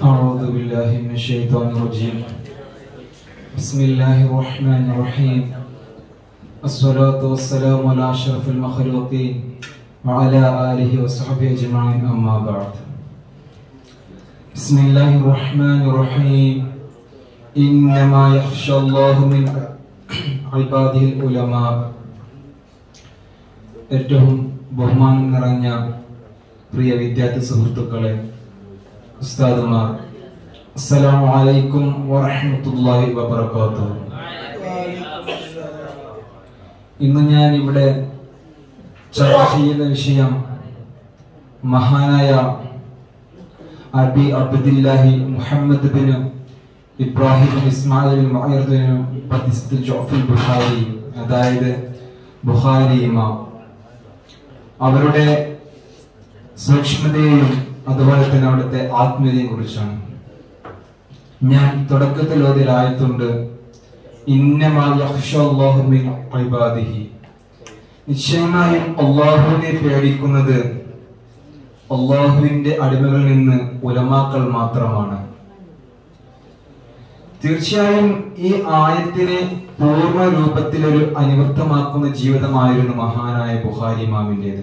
أعوذ بالله من الشيطان الرجيم بسم الله الرحمن الرحيم الصلاة والسلام على أشرف المخلوقين وعلى آله وصحبه أجمعين أما بعد بسم الله الرحمن الرحيم إنما يخشى الله من عباده العلماء ഏറ്റവും ബഹുമാനം നിറഞ്ഞ പ്രിയ വിദ്യാർത്ഥി സുഹൃത്തുക്കളെ ഉസ്താദുമാർ അസ്സലാമു അലൈക്കും വറഹ്മത്തുള്ളാഹി വബറകാതുഹു ഇന്ന് ഞാൻ ഇവിടെ ചർച്ച ചെയ്യുന്ന വിഷയം മഹാനായ Abi Abdullahi Muhammad bin Ibrahim Ismail Muayyad bin ജോഫൽ ബുഖാരി അതായത് ബുഖാരി ഇമാം അവരുടെ സൂക്ഷ്മതയെയും അതുപോലെ തന്നെ അവിടുത്തെ ആത്മീയതയെ കുറിച്ചാണ് ഞാൻ തുടക്കത്തിൽ ഓതിലായതുണ്ട് നിശ്ചയമായും അള്ളാഹുവിനെ പേടിക്കുന്നത് അള്ളാഹുവിന്റെ അടിമകളിൽ നിന്ന് ഉലമാക്കൾ മാത്രമാണ് തീർച്ചയായും ഈ ആയത്തിനെ പൂർണ്ണ രൂപത്തിൽ ഒരു അനുവൃത്തമാക്കുന്ന ജീവിതമായിരുന്നു മഹാനായ ബുഹാരി ഇമാമിൻ്റെത്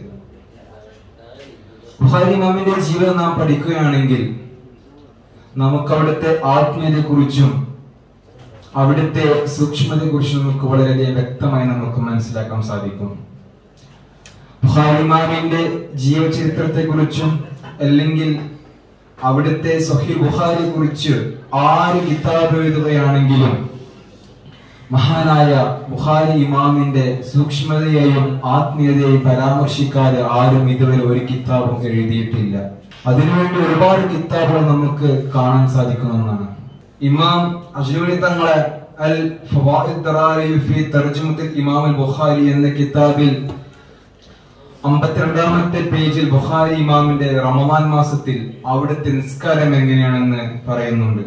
ബുഹാരി ഇമാമിന്റെ ജീവിതം നാം പഠിക്കുകയാണെങ്കിൽ നമുക്ക് അവിടുത്തെ ആത്മീയതയെ കുറിച്ചും അവിടുത്തെ സൂക്ഷ്മതയെ കുറിച്ചും നമുക്ക് വളരെയധികം വ്യക്തമായി നമുക്ക് മനസ്സിലാക്കാൻ സാധിക്കും ബുഹാരി ഇമാമിന്റെ ജീവചരിത്രത്തെ കുറിച്ചും അല്ലെങ്കിൽ അവിടുത്തെ സഹി ബുഹാരിയെ കുറിച്ച് ആര് കിതാബ് എഴുതുകയാണെങ്കിലും മഹാനായ ബുഹാരി ഇമാമിന്റെ സൂക്ഷ്മതയെയും ആത്മീയതയെയും പരാമർശിക്കാതെ ആരും ഇതുവരെ ഒരു കിതാബും എഴുതിയിട്ടില്ല അതിനുവേണ്ടി ഒരുപാട് കിതാബുകൾ നമുക്ക് കാണാൻ സാധിക്കുന്നതാണ് ഇമാം അജൂരി തങ്ങളെ അൽ ഫി തർജുമത്തിൽ ഇമാം അൽ ബുഖാരി എന്ന കിതാബിൽ അമ്പത്തിരണ്ടാമത്തെ പേജിൽ ബുഖാരി ഇമാമിന്റെ റമദാൻ മാസത്തിൽ അവിടുത്തെ നിസ്കാരം എങ്ങനെയാണെന്ന് പറയുന്നുണ്ട്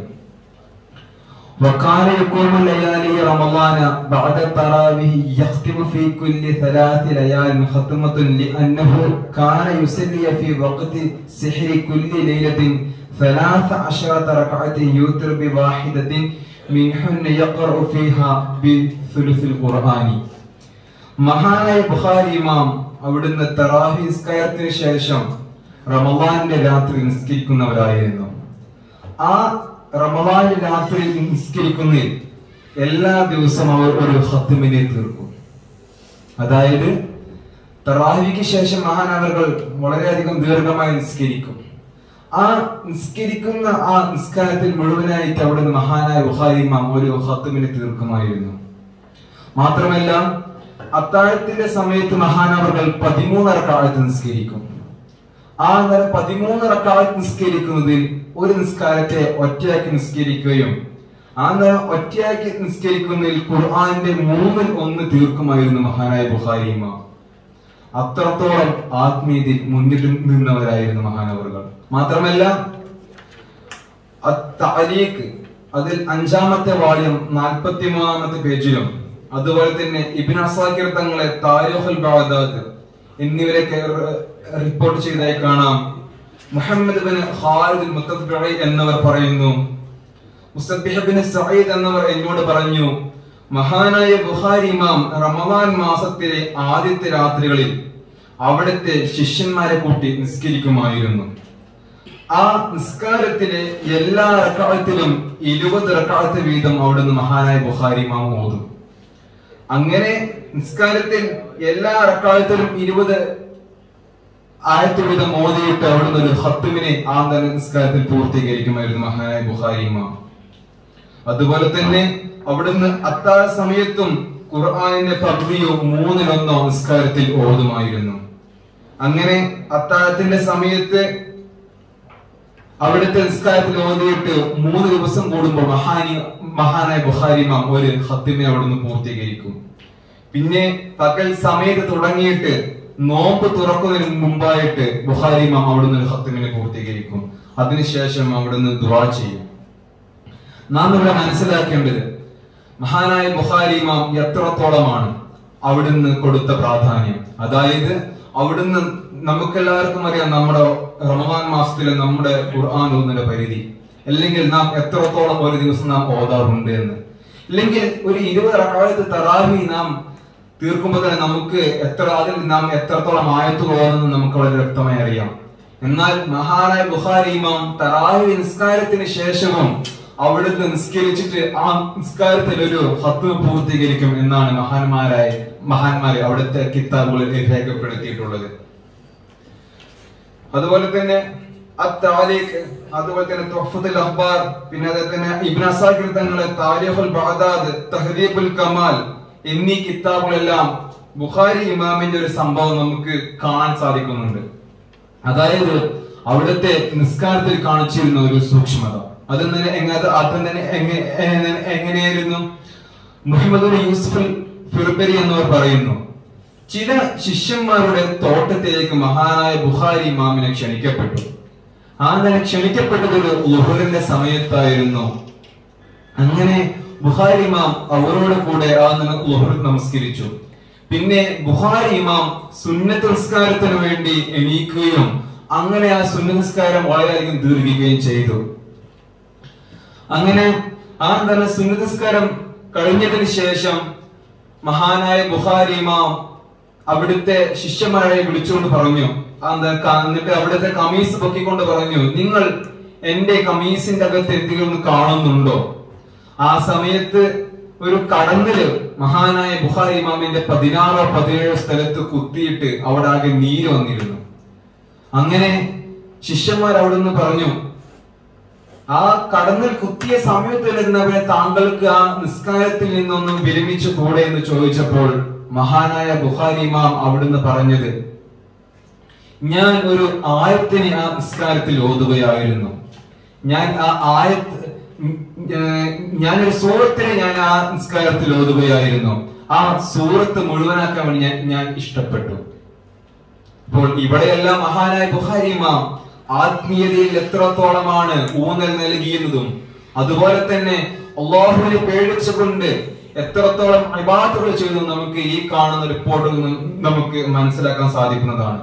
وكان يقوم ليالي رمضان بعد التراويح يختم في كل ثلاث ليال ختمة لأنه كان يصلي في وقت سحر كل ليلة ثلاث عشرة ركعة يوتر بواحدة منهن يقرأ فيها بثلث القرآن മഹാനായ ബുഖാരി ഇമാം അവിടുന്ന് തറാഹി നിസ്കാരത്തിന് ശേഷം റമദാന്റെ രാത്രി നിസ്കരിക്കുന്നവരായിരുന്നു ആ റമദാന്റെ രാത്രി നിസ്കരിക്കുന്നതിൽ എല്ലാ ദിവസവും അവർ ഒരു ഹത്തുമിനെ തീർക്കും അതായത് തറാഹിക്ക് ശേഷം മഹാനവകൾ വളരെയധികം ദീർഘമായി നിസ്കരിക്കും ആ നിസ്കരിക്കുന്ന ആ നിസ്കാരത്തിൽ മുഴുവനായിട്ട് അവിടുന്ന് മഹാനായ ബുഖാരി ഇമാം ഒരു ഹത്തുമിനെ തീർക്കുമായിരുന്നു മാത്രമല്ല അത്താഴത്തിന്റെ സമയത്ത് മഹാനവകൾ പതിമൂന്നര കാലത്ത് നിസ്കരിക്കും ആ നേരം പതിമൂന്നര കാലത്ത് നിസ്കരിക്കുന്നതിൽ ഒരു നിസ്കാരത്തെ ഒറ്റയാക്കി നിസ്കരിക്കുകയും ആ നേരം ഒറ്റയാക്കി നിസ്കരിക്കുന്നതിൽ ഖുർആന്റെ മൂന്നിൽ ഒന്ന് തീർക്കുമായിരുന്നു മഹാനായ ബുഹാരിമ അത്രത്തോളം ആത്മീയതയിൽ മുന്നിൽ നിന്നവരായിരുന്നു മഹാനവറുകൾ മാത്രമല്ല അത്തഅലീഖ് അതിൽ അഞ്ചാമത്തെ വാള്യം നാൽപ്പത്തി മൂന്നാമത്തെ പേജിലും അതുപോലെ തന്നെ ഇബിൻ അസാക്കിർ തങ്ങളെ താരിഖുൽ ബാദാദ് എന്നിവരെ റിപ്പോർട്ട് ചെയ്തതായി കാണാം മുഹമ്മദ് ബിൻ ഖാലിദ് മുത്തബ്ബി എന്നവർ പറയുന്നു മുസബ്ബിഹ് ബിൻ സഈദ് എന്നവർ എന്നോട് പറഞ്ഞു മഹാനായ ബുഖാരി ഇമാം റമദാൻ മാസത്തിലെ ആദ്യത്തെ രാത്രികളിൽ അവിടുത്തെ ശിഷ്യന്മാരെ കൂട്ടി നിസ്കരിക്കുമായിരുന്നു ആ നിസ്കാരത്തിലെ എല്ലാ റക്കാലത്തിലും ഇരുപത് റക്കാലത്ത് വീതം അവിടുന്ന് മഹാനായ ബുഖാരി ഇമാം ഓതും അങ്ങനെ നിസ്കാരത്തിൽ എല്ലാ റക്കാലത്തിലും ഇരുപത് ആയത്ത് വീതം മോദിയിട്ട് അവിടുന്ന് ഒരു ഹത്തുവിനെ ആ തന്നെ നിസ്കാരത്തിൽ പൂർത്തീകരിക്കുമായിരുന്നു മഹാനായ ബുഖാരി ഇമാം അതുപോലെ തന്നെ അവിടുന്ന് അത്താഴ സമയത്തും ഖുർആാനിന്റെ പകുതിയോ മൂന്നിലൊന്നോ നിസ്കാരത്തിൽ ഓതുമായിരുന്നു അങ്ങനെ അത്താഴത്തിന്റെ സമയത്ത് അവിടുത്തെ നിസ്കാരത്തിൽ ഓതിയിട്ട് മൂന്ന് ദിവസം കൂടുമ്പോൾ മഹാനി മഹാനായ ബുഹാരിമാം ഒരു ഹത്തിനെ അവിടുന്ന് പൂർത്തീകരിക്കും പിന്നെ പകൽ സമയത്ത് തുടങ്ങിയിട്ട് നോമ്പ് തുറക്കുന്നതിന് മുമ്പായിട്ട് ബുഹാരിമാം അവിടുന്ന് ഒരു ഹത്തിമിനെ പൂർത്തീകരിക്കും അതിനുശേഷം അവിടുന്ന് ദുവാ ചെയ്യും നാം ഇവിടെ മനസ്സിലാക്കേണ്ടത് മഹാനായ ബുഹാരിമാം എത്രത്തോളമാണ് അവിടുന്ന് കൊടുത്ത പ്രാധാന്യം അതായത് അവിടുന്ന് നമുക്കെല്ലാവർക്കും അറിയാം നമ്മുടെ റമദാൻ മാസത്തിലെ നമ്മുടെ ഖുർആൻ ഒന്നിന്റെ പരിധി അല്ലെങ്കിൽ നാം എത്രത്തോളം ഒരു ദിവസം നാം ഓതാറുണ്ട് എന്ന് ഇല്ലെങ്കിൽ ഒരു ഇരുപത് റക്കാലത്ത് തറാവി നാം തീർക്കുമ്പോൾ തന്നെ നമുക്ക് എത്ര അതിൽ നാം എത്രത്തോളം ആയത്തുകൾ ഓതുന്നത് നമുക്ക് വളരെ വ്യക്തമായി അറിയാം എന്നാൽ മഹാനായ ബുഖാരി ഇമാം തറാവി നിസ്കാരത്തിന് ശേഷവും അവിടുന്ന് നിസ്കരിച്ചിട്ട് ആ നിസ്കാരത്തിൽ ഒരു ഹത്ത് പൂർത്തീകരിക്കും എന്നാണ് മഹാന്മാരായ മഹാന്മാരെ അവിടുത്തെ കിതാബുകളിൽ രേഖപ്പെടുത്തിയിട്ടുള്ളത് അതുപോലെ തന്നെ അത്താലിഖ് അതുപോലെ തന്നെ തുഹഫത്തുൽ അഖ്ബാർ പിന്നെ അതേ തന്നെ ഇബ്ൻ അസാക്കിർ തങ്ങളെ താരിഖുൽ ബഗ്ദാദ് തഹദീബുൽ കമാൽ എന്നീ കിതാബുകളെല്ലാം ബുഖാരി ഇമാമിന്റെ ഒരു സംഭവം നമുക്ക് കാണാൻ സാധിക്കുന്നുണ്ട് അതായത് അവിടുത്തെ നിസ്കാരത്തിൽ കാണിച്ചിരുന്ന ഒരു സൂക്ഷ്മത അത് തന്നെ എങ്ങ- അത് അത് തന്നെ എങ്ങ- എങ്ങനെ- എങ്ങനെയായിരുന്നു മുഹമ്മദ് യൂസുഫ് ഫിർബരി എന്നവർ പറയുന്നു ചില ശിഷ്യന്മാരുടെ തോട്ടത്തിലേക്ക് മഹാനായ ബുഖാരി ഇമാമിനെ ക്ഷണിക്കപ്പെട്ടു ആ അങ്ങനെ ക്ഷണിക്കപ്പെട്ടത് ഒരു ലുഹറിന്റെ സമയത്തായിരുന്നു അങ്ങനെ ബുഖാരി ഇമാം അവരോട് കൂടെ ആ ലുഹർ നമസ്കരിച്ചു പിന്നെ ബുഖാരി ഇമാം സുന്നത്ത് നിസ്കാരത്തിന് വേണ്ടി എണീക്കുകയും അങ്ങനെ ആ സുന്നത്ത് നിസ്കാരം വളരെയധികം ദീർഘിക്കുകയും ചെയ്തു അങ്ങനെ ആ തന്നെ സുന്നത്ത് നിസ്കാരം കഴിഞ്ഞതിന് ശേഷം മഹാനായ ബുഖാരി ഇമാം അവിടുത്തെ ശിഷ്യന്മാരെ വിളിച്ചുകൊണ്ട് പറഞ്ഞു ആ എന്താ ക- എന്നിട്ട് അവിടുത്തെ കമീസ് പൊക്കിക്കൊണ്ട് പറഞ്ഞു നിങ്ങൾ എന്റെ കമീസിന്റെ അകത്ത് എന്തെങ്കിലും കാണുന്നുണ്ടോ ആ സമയത്ത് ഒരു കടന്നില് മഹാനായ ബുഖാരി ഇമാമിന്റെ പതിനാറോ പതിനേഴോ സ്ഥലത്ത് കുത്തിയിട്ട് അവിടെ ആകെ നീര് വന്നിരുന്നു അങ്ങനെ ശിഷ്യന്മാർ അവിടുന്ന് പറഞ്ഞു ആ കടന്നിൽ കുത്തിയ സമയത്ത് വരുന്നവരെ താങ്കൾക്ക് ആ നിസ്കാരത്തിൽ നിന്നൊന്നും വിരമിച്ചു കൂടെ എന്ന് ചോദിച്ചപ്പോൾ മഹാനായ ബുഖാരി ഇമാം അവിടുന്ന് പറഞ്ഞത് ഞാൻ ഒരു ആയത്തിനെ ആ നിസ്കാരത്തിൽ ഓതുകയായിരുന്നു ഞാൻ ആ ആയത്ത് ഉം, ഏർ, ഞാനൊരു സൂറത്തിനെ ഞാൻ ആ നിസ്കാരത്തിൽ ഓതുകയായിരുന്നു ആ സൂറത്ത് മുഴുവനാക്കാൻ വേണ്ടി ഞാൻ ഞാൻ ഇഷ്ടപ്പെട്ടു അപ്പോൾ ഇവിടെയെല്ലാം മഹാനായ ബുഖാരി ഇമാം ആത്മീയതയിൽ എത്രത്തോളമാണ് ഊന്നൽ നൽകിയെന്നതും അതുപോലെ തന്നെ അള്ളാഹുവിനെ പേടിച്ചുകൊണ്ട് എത്രത്തോളം ഇബാദത്തുകൾ ചെയ്തു നമുക്ക് ഈ കാണുന്ന റിപ്പോർട്ടിൽ നിന്നും നമുക്ക് മനസ്സിലാക്കാൻ സാധിക്കുന്നതാണ്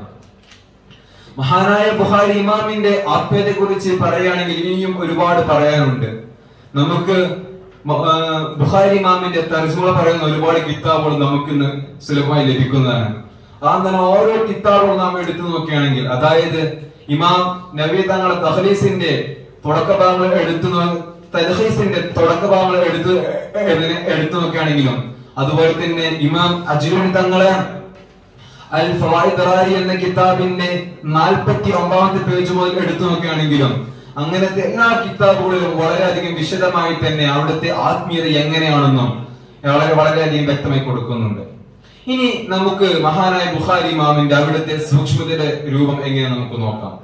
മഹാനായ ബുഹാരി ഇമാമിന്റെ ആത്മീയത്തെ കുറിച്ച് പറയുകയാണെങ്കിൽ ഇനിയും ഒരുപാട് പറയാനുണ്ട് നമുക്ക് മ- ആ, ബുഹാരി ഇമാമിന്റെ തർജ്ജമ പറയുന്ന ഒരുപാട് കിതാബുകൾ നമുക്ക് ഇന്ന് സുലഭമായി ലഭിക്കുന്നതാണ് ആ തന്നെ ഓരോ കിതാബുകൾ നാം എടുത്തു നോക്കുകയാണെങ്കിൽ അതായത് ഇമാം നബി തങ്ങളെ തഹലീസിന്റെ തുടക്കഭാഗങ്ങൾ എടുത്തു നോ- തൽഹീസിന്റെ തുടക്കഭാഗങ്ങൾ എടുത്തു എ- എടുത്തു നോക്കുകയാണെങ്കിലും അതുപോലെ തന്നെ ഇമാം അജ്രുൻ തങ്ങളെ അൽ ഫവായിദ് റാരി എന്ന കിതാബിന്റെ നാൽപ്പത്തി ഒമ്പതാമത്തെ പേജ് മുതൽ എടുത്തു നോക്കുകയാണെങ്കിലും അങ്ങനത്തെ എല്ലാ കിതാബുകളിലും വളരെയധികം വിശദമായി തന്നെ അവിടുത്തെ ആത്മീയത എങ്ങനെയാണെന്നും വളരെ വളരെയധികം വ്യക്തമായി കൊടുക്കുന്നുണ്ട് ഇനി നമുക്ക് മഹാനായ ബുഖാരി ഇമാമിന്റെ അവിടുത്തെ സൂക്ഷ്മതയുടെ രൂപം എങ്ങനെ നമുക്ക് നോക്കാം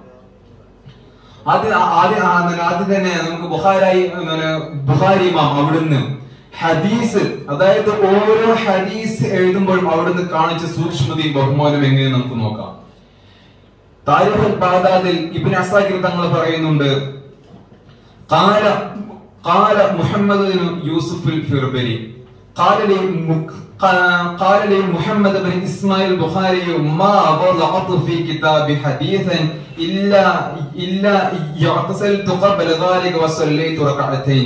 ആദ്യം ആദ്യം ആദ്യം തന്നെ നമുക്ക് ബുഖാരായി എന്താണ് ബുഖാരി ഇമാം അവിടുന്ന് ഹദീസ് അതായത് ഓരോ ഹദീസ് എഴുതുമ്പോഴും അവിടുന്ന് കാണിച്ച സൂക്ഷ്മതയും ബഹുമാനം എങ്ങനെ നമുക്ക് നോക്കാം താരിഖുൽ ബാദാദിൽ ഇബ്നു അസാക്കിർ തങ്ങൾ പറയുന്നുണ്ട് قال قال محمد بن يوسف الفربري قال لي مك- قال لي محمد بن اسماعيل البخاري ما وضعت في كتاب حديثا الا الا اعتصلت قبل ذلك وصليت ركعتين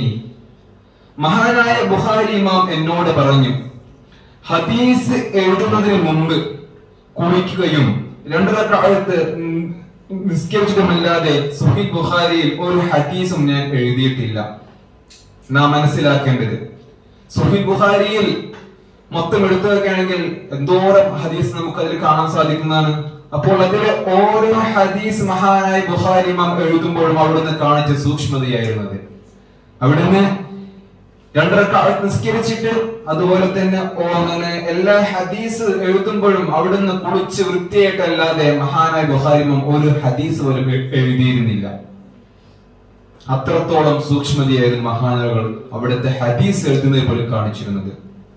മഹാനായ ബുഖാരി ഇമാം എന്നോട് പറഞ്ഞു ഹദീസ് എഴുതുന്നതിന് മുമ്പ് കുളിക്കുകയും രണ്ടര കാലത്ത് നിസ്കരിച്ചിട്ടുമല്ലാതെ സുഹീൽ ബുഖാരിയിൽ ഒരു ഹദീസും ഞാൻ എഴുതിയിട്ടില്ല നാം മനസ്സിലാക്കേണ്ടത് സുഹീൽ ബുഖാരിയിൽ മൊത്തം എടുത്തു വെക്കുകയാണെങ്കിൽ എന്തോരം ഹദീസ് നമുക്ക് അതിൽ കാണാൻ സാധിക്കുന്നതാണ് അപ്പോൾ അതിലെ ഓരോ ഹദീസ് മഹാനായ ബുഖാരി ഇമാം എഴുതുമ്പോഴും അവിടുന്ന് കാണിച്ച സൂക്ഷ്മതയായിരുന്നത് അവിടുന്ന് രണ്ടരക്കാലത്ത് നിസ്കരിച്ചിട്ട് അതുപോലെ തന്നെ ഓ അങ്ങനെ എല്ലാ ഹദീസ് എഴുതുമ്പോഴും അവിടുന്ന് കുളിച്ച് വൃത്തിയായിട്ടല്ലാതെ മഹാനായ ബുഹാരിമം ഒരു ഹദീസ് പോലും എ- എഴുതിയിരുന്നില്ല അത്രത്തോളം സൂക്ഷ്മതയായിരുന്നു മഹാനകൾ അവിടുത്തെ ഹദീസ് എഴുതുന്നതിൽ പോലും കാണിച്ചിരുന്നത്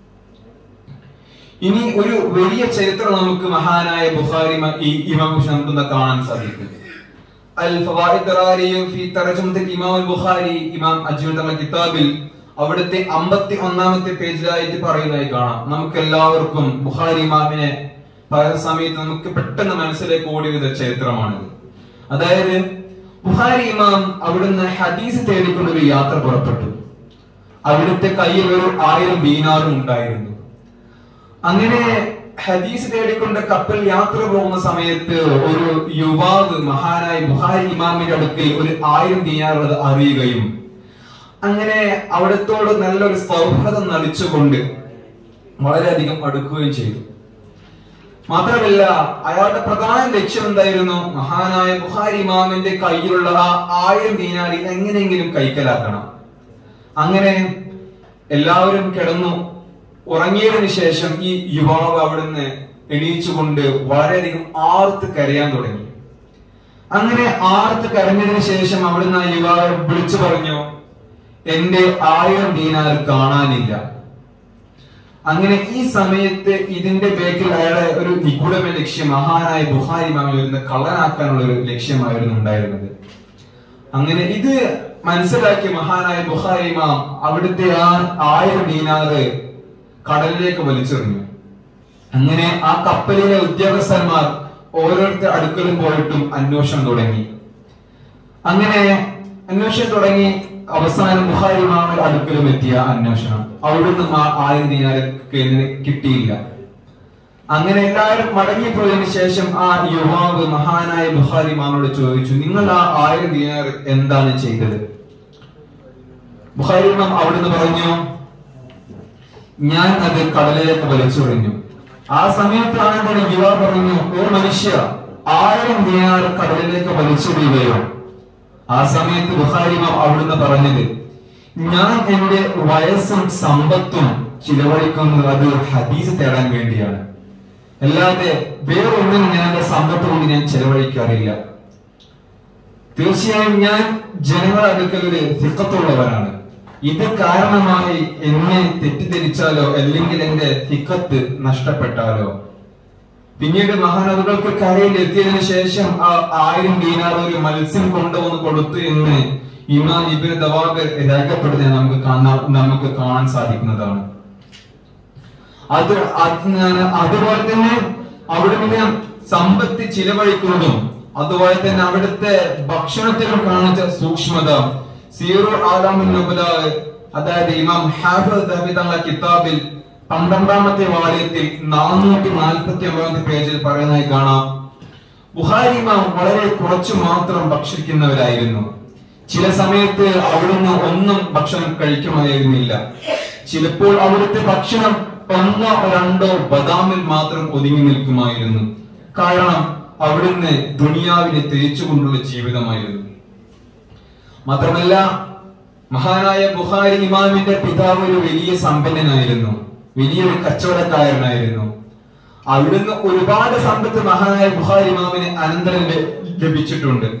ഇനി ഒരു വലിയ ചരിത്രം നമുക്ക് മഹാനായ ബുഖാരി മ- ഈ ഇമാം നമുക്ക് ഇന്ന് കാണാൻ സാധിക്കും അൽ ഫവായിദ് റാരിയും ഫി തർജമത്തിൽ ഇമാം അൽ ബുഖാരി ഇമാം അജ്മൽ തങ്ങളുടെ കിതാബിൽ അവിടുത്തെ അമ്പത്തി ഒന്നാമത്തെ പേജിലായിട്ട് പറയുന്നതായി കാണാം നമുക്ക് എല്ലാവർക്കും ബുഖാരി ഇമാമിനെ പല സമയത്ത് നമുക്ക് പെട്ടെന്ന് മനസ്സിലേക്ക് ഓടി വരുന്ന ചരിത്രമാണിത് അതായത് ബുഹാരി ഇമാം അവിടുന്ന് ഹദീസ് തേടിക്കൊണ്ട് ഒരു യാത്ര പുറപ്പെട്ടു അവിടുത്തെ കയ്യിൽ ഒരു ആയിരം ദീനാറും ഉണ്ടായിരുന്നു അങ്ങനെ ഹദീസ് തേടിക്കൊണ്ട് കപ്പൽ യാത്ര പോകുന്ന സമയത്ത് ഒരു യുവാവ് മഹാനായ ബുഹാരി ഇമാമിന്റെ അടുക്കൽ ഒരു ആയിരം ദീനാറുള്ളത് അറിയുകയും അങ്ങനെ അവിടത്തോട് നല്ലൊരു സൗഹൃദം നടിച്ചുകൊണ്ട് വളരെയധികം അടുക്കുകയും ചെയ്തു മാത്രമല്ല അയാളുടെ പ്രധാന ലക്ഷ്യം എന്തായിരുന്നു മഹാനായ ബുഹാരി ഇമാമിന്റെ കയ്യിലുള്ള ആ ആയിരം ദീനാരി എങ്ങനെയെങ്കിലും കൈക്കലാക്കണം അങ്ങനെ എല്ലാവരും കിടന്നു ഉറങ്ങിയതിനു ശേഷം ഈ യുവാവ് അവിടുന്ന് എണീച്ചുകൊണ്ട് വളരെയധികം ആർത്ത് കരയാൻ തുടങ്ങി അങ്ങനെ ആർത്ത് കരഞ്ഞതിന് ശേഷം അവിടുന്ന് ആ യുവാവ് വിളിച്ചു പറഞ്ഞു എന്റെ ആയിരം ദീനാർ കാണാനില്ല അങ്ങനെ ഈ സമയത്ത് ഇതിന്റെ ബേക്കിൽ അയാളെ ഒരു നിഗൂഢമായ ലക്ഷ്യം മഹാനായ ബുഹാരി മാമി വരുന്ന കള്ളനാക്കാനുള്ള ഒരു ലക്ഷ്യമായിരുന്നു ഉണ്ടായിരുന്നത് അങ്ങനെ ഇത് മനസ്സിലാക്കിയ മഹാനായ ബുഹാരി മാം അവിടുത്തെ ആ ആയിരം ദീനാറ് കടലിലേക്ക് വലിച്ചെറിഞ്ഞു അങ്ങനെ ആ കപ്പലിലെ ഉദ്യോഗസ്ഥന്മാർ ഓരോരുത്തർ അടുക്കലും പോയിട്ടും അന്വേഷണം തുടങ്ങി അങ്ങനെ അന്വേഷണം തുടങ്ങി അവസാനം ബുഹാരി മാമൽ അടുക്കലും എത്തിയ അന്വേഷണം അവിടുന്ന് ആ- ആയിരം ദീനാറ് കിട്ടിയില്ല അങ്ങനെ എല്ലാവരും മടങ്ങിപ്പോയതിനു ശേഷം ആ യുവാവ് മഹാനായ ബുഹാരി മാമനോട് ചോദിച്ചു നിങ്ങൾ ആ ആയിരം ദീനാർ എന്താണ് ചെയ്തത് ബുഹാരി മാം അവിടുന്ന് പറഞ്ഞു ഞാൻ അത് കടലിലേക്ക് വലിച്ചെറിഞ്ഞു ആ സമയത്താണ് എന്റെ യുവാവ് പറഞ്ഞു ഓ മനുഷ്യ ആയിരം ദീനാർ കടലിലേക്ക് വലിച്ചെറിയുകയോ ആ സമയത്ത് ബുഹാരി മാം അവിടുന്ന് പറഞ്ഞത് ഞാൻ എന്റെ വയസ്സും സമ്പത്തും ചിലവഴിക്കുന്നത് അത് ഹദീസ് തേടാൻ വേണ്ടിയാണ് അല്ലാതെ വേറൊന്നിനും ഞാൻ എന്റെ സമ്പത്ത് കൊണ്ട് ഞാൻ ചെലവഴിക്കാറില്ല തീർച്ചയായും ഞാൻ ജനങ്ങളുടെ അടുക്കൽ ഒരു തിക്കത്തുള്ളവരാണ് ഇത് കാരണമായി എന്നെ തെറ്റിദ്ധരിച്ചാലോ അല്ലെങ്കിൽ എന്റെ തിക്കത്ത് നഷ്ടപ്പെട്ടാലോ പിന്നീട് മഹാനദികൾക്ക് കരയിൽ എത്തിയതിനു ശേഷം ആ ആയിരം ദീനാർ ഒരു മത്സ്യം കൊണ്ടുവന്ന് കൊടുത്തു എന്ന് ഇമാം ഇബിന് ദവാബ് രേഖപ്പെടുത്തിയ നമുക്ക് കാണാൻ നമുക്ക് കാണാൻ സാധിക്കുന്നതാണ് അത് അത് ഞാൻ- അതുപോലെ തന്നെ അവിടുന്ന് സമ്പത്ത് ചിലവഴിക്കുന്നതും അതുപോലെ തന്നെ അവിടുത്തെ ഭക്ഷണത്തിലും കാണിച്ച സൂക്ഷ്മത സീറോ ആലാമുൽ നുബല അതായത് ഇമാം ഹാഫിദ് ദഹബി തങ്ങളുടെ കിതാബിൽ പന്ത്രണ്ടാമത്തെ വാള്യത്തിൽ നാനൂറ്റി നാൽപ്പത്തി ഒമ്പതാമത്തെ പേജിൽ പറയുന്നതായി കാണാം ബുഹാരി ഇമാം വളരെ കുറച്ചു മാത്രം ഭക്ഷിക്കുന്നവരായിരുന്നു ചില സമയത്ത് അവിടുന്ന് ഒന്നും ഭക്ഷണം കഴിക്കുമായിരുന്നില്ല ചിലപ്പോൾ അവിടുത്തെ ഭക്ഷണം ഒന്നോ രണ്ടോ ബദാമിൽ മാത്രം ഒതുങ്ങി നിൽക്കുമായിരുന്നു കാരണം അവിടുന്ന് ദുനിയാവിനെ തേച്ചുകൊണ്ടുള്ള ജീവിതമായിരുന്നു മാത്രമല്ല മഹാനായ ബുഹാരി ഇമാമിന്റെ പിതാവ് ഒരു വലിയ സമ്പന്നനായിരുന്നു വലിയൊരു കച്ചവടക്കാരനായിരുന്നു അവിടുന്ന് ഒരുപാട് സമ്പത്ത് മഹാനായ ബുഹാരി ഇമാമിന് അനന്തരം ലഭ- ലഭിച്ചിട്ടുണ്ട്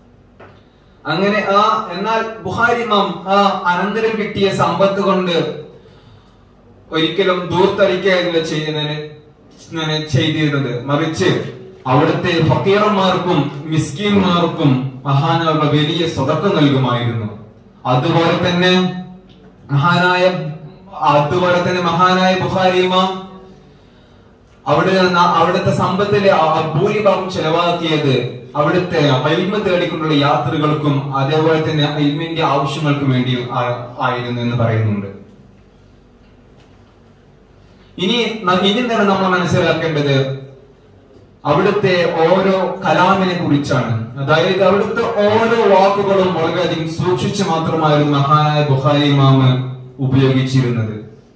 അങ്ങനെ ആ എന്നാൽ ബുഹാരി ഇമാം ആ അനന്തരം കിട്ടിയ സമ്പത്ത് കൊണ്ട് ഒരിക്കലും ദൂർത്തടിക്കുകയല്ല ചെയ്യുന്നതിന് ഇങ്ങനെ ചെയ്തിരുന്നത് മറിച്ച് അവിടുത്തെ ഫക്കീറന്മാർക്കും മിസ്കീന്മാർക്കും മഹാനവരുടെ വലിയ സ്വതക്കം നൽകുമായിരുന്നു അതുപോലെ തന്നെ മഹാനായ അതുപോലെ തന്നെ മഹാനായ ബുഹാരി ഇമാം അവിടെ ന- അവിടുത്തെ സമ്പത്തിലെ ആ ഭൂരിഭാഗം ചെലവാക്കിയത് അവിടുത്തെ അയിൽമ തേടിക്കൊണ്ടുള്ള യാത്രകൾക്കും അതേപോലെ തന്നെ അയിൽമിന്റെ ആവശ്യങ്ങൾക്കും വേണ്ടി ആ- ആയിരുന്നു എന്ന് പറയുന്നുണ്ട് ഇനി ന- ഇനി തന്നെ നമ്മൾ മനസ്സിലാക്കേണ്ടത് അവിടുത്തെ ഓരോ കലാമിനെ കുറിച്ചാണ് അതായത് അവിടുത്തെ ഓരോ വാക്കുകളും വളരെയധികം സൂക്ഷിച്ച് മാത്രമായിരുന്നു മഹാനായ ബുഹാരി ഇമാമ് ഉപയോഗിച്ചിരുന്നത്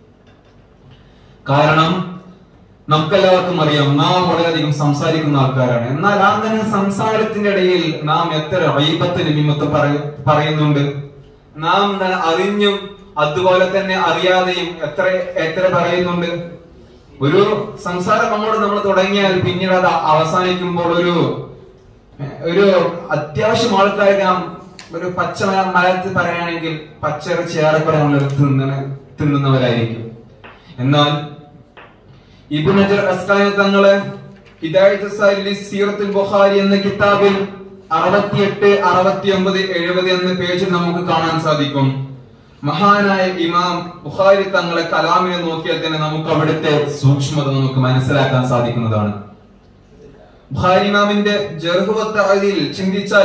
കാരണം നമുക്കെല്ലാവർക്കും അറിയാം നാം വളരെയധികം സംസാരിക്കുന്ന ആൾക്കാരാണ് എന്നാൽ ആ തന്നെ സംസാരത്തിന്റെ ഇടയിൽ നാം എത്ര വൈബത്തിന് നിമിത്തം പറയ- പറയുന്നുണ്ട് നാം ന- അറിഞ്ഞും അതുപോലെ തന്നെ അറിയാതെയും എത്ര എത്ര പറയുന്നുണ്ട് ഒരു സംസാരം നമ്മോട് നമ്മൾ തുടങ്ങിയാൽ പിന്നീട് അത് അവസാനിക്കുമ്പോൾ ഒരു ഒരു അത്യാവശ്യം ആൾക്കാർ നാം ഒരു പച്ച മല- മലയാളത്തിൽ പറയുകയാണെങ്കിൽ പച്ചിറച്ചി ഏറെക്കുറെ നമ്മൾ തിന്നണ തിന്നുന്നവരായിരിക്കും എന്നാൽ ഇബ്നു ഹജർ അസ്കാനി തങ്ങള് ഹിദായത്ത് സാലിലി സീറത്തുൽ ബുഖാരി എന്ന കിതാബിൽ അറുപത്തിയെട്ട് അറുപത്തിയൊമ്പത് എഴുപത് എന്ന പേജിൽ നമുക്ക് കാണാൻ സാധിക്കും മഹാനായ ഇമാം ബുഖാരി തങ്ങളെ കലാമിനെ നോക്കിയാൽ തന്നെ നമുക്ക് അവിടുത്തെ സൂക്ഷ്മത നമുക്ക് മനസ്സിലാക്കാൻ സാധിക്കുന്നതാണ് ബുഖാരി ഇമാമിന്റെ ജർഹുവത്തായിൽ ചിന്തിച്ചാൽ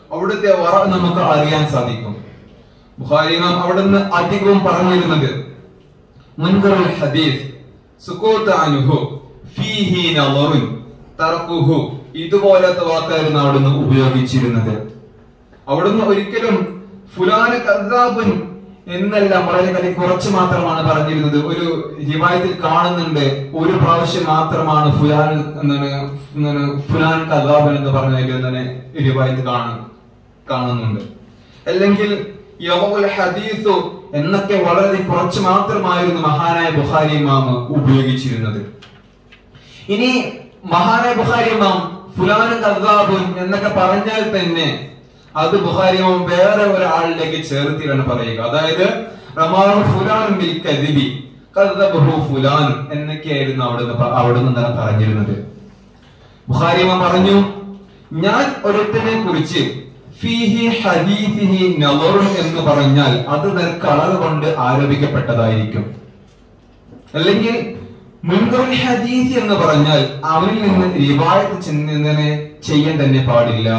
അവിടുത്തെ വറ നമുക്ക് അറിയാൻ സാധിക്കും ബുഖാരി ഇമാം അവിടുന്ന് അധികവും പറഞ്ഞിരുന്നത് മുൻകറുൽ ഹദീസ് സുക്കൂത്ത് അൻഹു ഫീഹി നളറുൻ തറക്കുഹു ഇതുപോലത്തെ വാക്കായിരുന്നു അവിടുന്ന് ഉപയോഗിച്ചിരുന്നത് അവിടുന്ന് ഒരിക്കലും ഫുലാന കദ്ദാബുൻ എന്നെല്ലാം വളരെ കലി കുറച്ച് മാത്രമാണ് പറഞ്ഞിരുന്നത് ഒരു റിവായത്തിൽ കാണുന്നുണ്ട് ഒരു പ്രാവശ്യം മാത്രമാണ് ഫുലാൻ എന്താണ് എന്താണ് ഫുലാൻ കദ്ദാബൻ എന്ന് പറഞ്ഞതിൽ എന്താണ് റിവായത്ത് കാണുന്നു കാണുന്നുണ്ട് അല്ലെങ്കിൽ യവൽ ഹദീസു എന്നൊക്കെ വളരെ കുറച്ച് മാത്രമായിരുന്നു മഹാനായ ബുഖാരി ഇമാം ഉപയോഗിച്ചിരുന്നത് ഇനി മഹാനായ ബുഖാരി ഇമാം ഫുലാൻ കദ്ദാബുൻ എന്നൊക്കെ പറഞ്ഞാൽ തന്നെ അത് ബുഖാരി ഇമാം വേറെ ഒരാളിലേക്ക് ചേർത്തിയാണ് പറയുക അതായത് റമാറു ഫുലാൻ ബിൽ കദിബി കദ്ദബഹു ഫുലാൻ എന്നൊക്കെയായിരുന്നു അവിടുന്ന് പ- അവിടുന്ന് എന്താണ് പറഞ്ഞിരുന്നത് ബുഖാരി ഇമാം പറഞ്ഞു ഞാൻ ഒരുത്തനെ കുറിച്ച് ഫീഹി ഹദീസിഹി നളറുൻ എന്ന് പറഞ്ഞാൽ അത് നിനക്ക് അളവ് കൊണ്ട് ആരോപിക്കപ്പെട്ടതായിരിക്കും അല്ലെങ്കിൽ മുൻകറുൽ ഹദീസ് എന്ന് പറഞ്ഞാൽ അവനിൽ നിന്ന് റിവായത്ത് ചെന്നതിനെ ചെയ്യാൻ തന്നെ പാടില്ല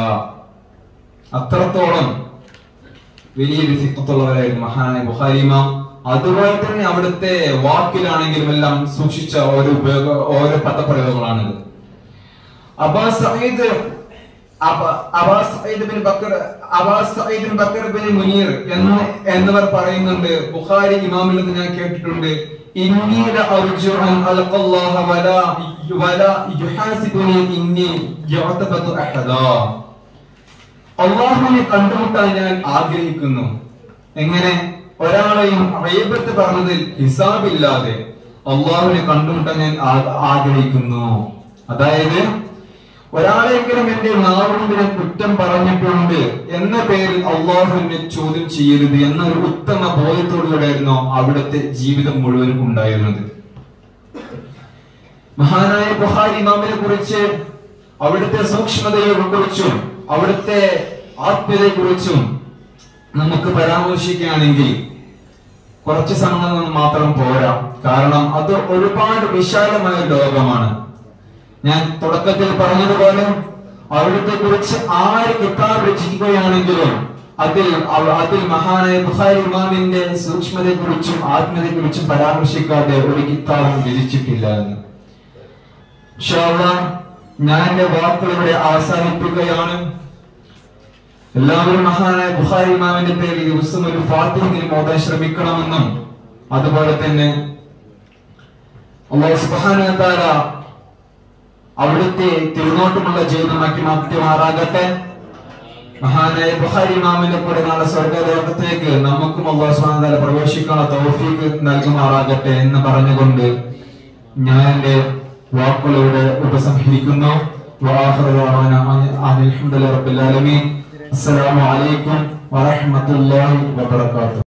അത്രത്തോളം വലിയൊരു സിദ്ധത്തുള്ളവരായിരുന്നു മഹാനായ ബുഖാരി ഇമാം അതുപോലെ തന്നെ അവിടുത്തെ വാക്കിലാണെങ്കിലും എല്ലാം സൂക്ഷിച്ച ഓരോ ഉപയോഗ ഓരോ പദപ്രയോഗങ്ങളാണിത് അബാ സഈദ് അബ- Aba Saeed bin Bakkar Aba Saeed bin Bakkar bin Muneer എന്ന് എന്നിവർ പറയുന്നുണ്ട് ബുഖാരി ഇമാമിൽ നിന്ന് ഞാൻ കേട്ടിട്ടുണ്ട് ഇന്നി ലഅർജു അൻ അൽഖല്ലാഹ വലാ വലാ യുഹാസിബുനി ഇന്നി യഅതബതു അഹദാ അള്ളാഹുവിനെ കണ്ടുമുട്ടാൻ ഞാൻ ആഗ്രഹിക്കുന്നു എങ്ങനെ ഒരാളെയും അയ്യബത്ത് പറഞ്ഞതിൽ ഹിസാബില്ലാതെ അള്ളാഹുവിനെ കണ്ടുമുട്ടാൻ ഞാൻ ആ- ആഗ്രഹിക്കുന്നു അതായത് ഒരാളെങ്കിലും എന്റെ നാവുകൊണ്ടിനെ കുറ്റം പറഞ്ഞിട്ടുണ്ട് എന്ന പേരിൽ അള്ളാഹുവിനെ ചോദ്യം ചെയ്യരുത് എന്ന ഒരു ഉത്തമ ബോധത്തോടുകൂടെയായിരുന്നു അവിടുത്തെ ജീവിതം മുഴുവനും ഉണ്ടായിരുന്നത് മഹാനായ ബുഹാരി ഇമാമിനെ കുറിച്ച് അവിടുത്തെ സൂക്ഷ്മതയെ കുറിച്ചും അവിടുത്തെ ആത്മീയതയെ കുറിച്ചും നമുക്ക് പരാമർശിക്കുകയാണെങ്കിൽ കുറച്ച് സമയം മാത്രം പോരാ കാരണം അത് ഒരുപാട് വിശാലമായ ലോകമാണ് ഞാൻ തുടക്കത്തിൽ പറഞ്ഞതുപോലെ അവിടുത്തെ കുറിച്ച് ആര് കിതാബ് രചിക്കുകയാണെങ്കിലും അതിൽ അവ- അതിൽ മഹാനായ ബുഖാരി ഇമാമിന്റെ സൂക്ഷ്മതയെ കുറിച്ചും ആത്മീയതയെ കുറിച്ചും പരാമർശിക്കാതെ ഒരു കിതാബും രചിച്ചിട്ടില്ല എന്ന് ഇൻഷാ അല്ലാഹ് ഞാൻ എന്റെ വാക്കുകൾ ഇവിടെ അവസാനിപ്പിക്കുകയാണ് എല്ലാവരും മഹാനായ ബുഖാരി ഇമാമിന്റെ പേരിൽ ദിവസം ഒരു ഫാത്തിഹെങ്കിലും ഓതാൻ ശ്രമിക്കണമെന്നും അതുപോലെ തന്നെ അള്ളാഹു സുബ്ഹാനഹു വ തആല അവിടുത്തെ തിരുനോട്ടമുള്ള ജീവിതമാക്കി മാറ്റുമാറാകട്ടെ മഹാനായ ബുഖാരി ഇമാമിന്റെ കൂടെ നാളെ സ്വർഗലോകത്തേക്ക് നമുക്കും അള്ളാഹു സുബ്ഹാനഹു വ തആല പ്രവേശിക്കാനുള്ള തൗഫീഖ് നൽകുമാറാകട്ടെ എന്ന് പറഞ്ഞുകൊണ്ട് ഞാൻ എന്റെ വാക്കുകളിലൂടെ ഉപസംഹരിക്കുന്നു وآخر دعوانا أن الحمد لله رب العالمين السلام عليكم ورحمة الله وبركاته